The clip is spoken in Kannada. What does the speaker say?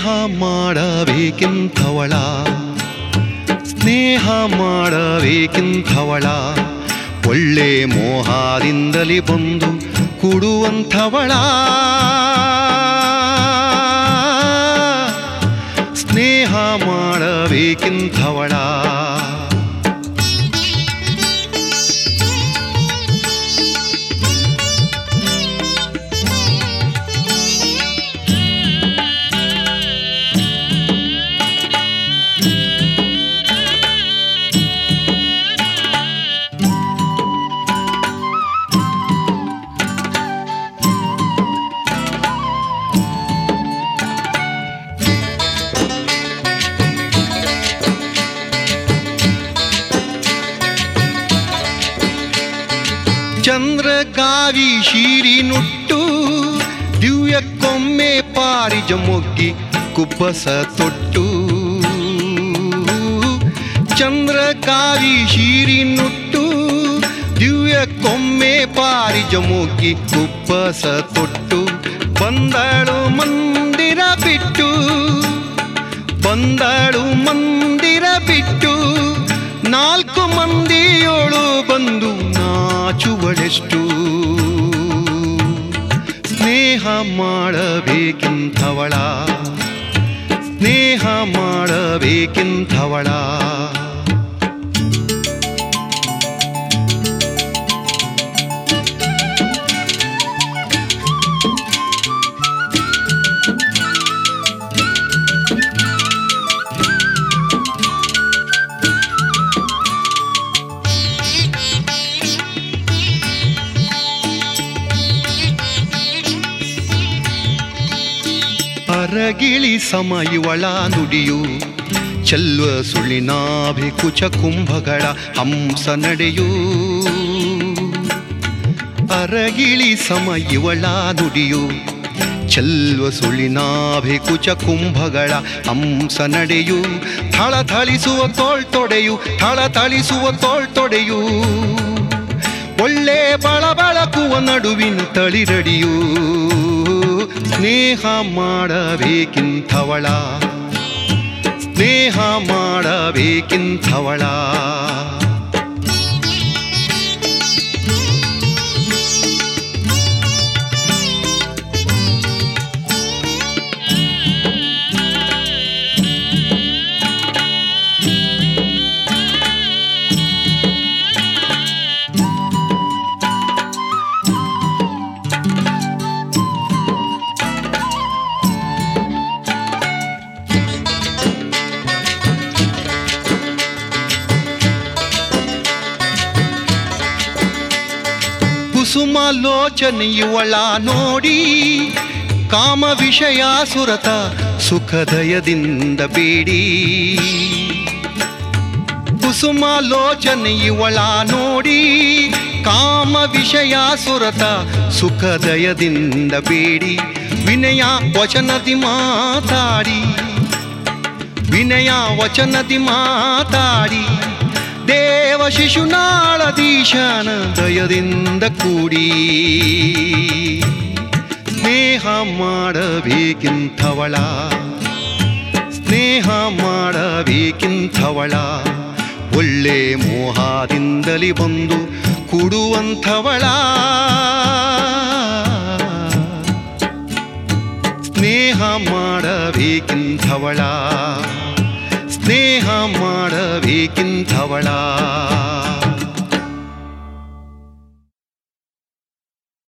ಸ್ನೇಹ ಮಾಡಬೇಕಿಂಥವಳ ಸ್ನೇಹ ಮಾಡಬೇಕಿಂಥವಳ ಒಳ್ಳೆ ಮೋಹದಿಂದಲೇ ಬಂದು ಕೊಡುವಂಥವಳ ಸ್ನೇಹ ಮಾಡಬೇಕಿಂಥವಳ ಚಂದ್ರಗಾವಿ ಶೀರಿ ನುಟ್ಟು ದಿವ್ಯಕ್ಕೊಮ್ಮೆ ಪಾರಿಜ ಮೊಗ್ಗಿ ಕುಬ್ಬಸ ತೊಟ್ಟು ಚಂದ್ರಗಾವಿ ಶೀರಿ ನುಟ್ಟು ದಿವ್ಯಕ್ಕೊಮ್ಮೆ ಪಾರಿಜ ಮೊಗ್ಗಿ ಕುಬ್ಬಸ ತೊಟ್ಟು ಬಂದಳು ಮಂದಿರ ಬಿಟ್ಟು ಬಂದಳು ಮಂದಿರ ಬಿಟ್ಟು ನಾಲ್ಕು ಮಂದಿಯೋಳು ಬಂದು ನಾಚುವಳೆಷ್ಟು ಸ್ನೇಹ ಮಾಡಬೇಕಿಂಥವಳ ಸ್ನೇಹ ಮಾಡಬೇಕಿಂಥವಳ ಅರಗಿಳಿ ಸಮ ಇವಳ ನುಡಿಯು ಚೆಲ್ವ ಸುಳಿನಾಭಿ ಕುಚ ಕುಂಭಗಳ ಹಂಸ ನಡೆಯೂ ಅರಗಿಳಿ ಸಮ ಇವಳ ನುಡಿಯು ಚೆಲ್ವ ಸುಳಿನಾಭಿ ಕುಚ ಕುಂಭಗಳ ಹಂಸ ನಡೆಯು ಥಳಥಳಿಸುವ ತೋಳ್ತೊಡೆಯು ಥಳಥಳಿಸುವ ತೋಳ್ತೊಡೆಯು ಒಳ್ಳೆ ಬಳಬಳಕುವ ನಡುವಿನ ತಳಿರಡಿಯೂ ಸ್ನೇಹ ಮಾಡಬೇಕಿಂಥವಳ ಸ್ನೇಹ ಮಾಡಬೇಕಿಂಥವಳ ಕುಸುಮ ಲೋಚನೆಯುವಳ ನೋಡಿ ಕಾಮ ವಿಷಯ ಸುರತ ಸುಖದಯದಿಂದ ಬೇಡಿ ಕುಸುಮ ಲೋಚನೆಯುವಳ ನೋಡಿ ಕಾಮ ವಿಷಯ ಸುರತ ಸುಖದಯದಿಂದ ಬೇಡಿ ವಿನಯ ವಚನದಿ ಮಾತಾಡಿ ವಿನಯ ವಚನದಿ ಮಾತಾಡಿ ದೇವ ಶಿಶುನಾಳದೀಶನ ದಯದಿಂದ ಕೂಡಿ ಸ್ನೇಹ ಮಾಡಬೇಕಿಂಥವಳ ಸ್ನೇಹ ಮಾಡಬೇಕಿಂಥವಳ ಒಳ್ಳೆ ಮೋಹದಿಂದಲೇ ಬಂದು ಕೂಡುವಂಥವಳ ಸ್ನೇಹ ಮಾಡಬೇಕಿಂಥವಳ ಸ್ನೇಹ ಮಾಡಬೇಕಿಂಥವಳ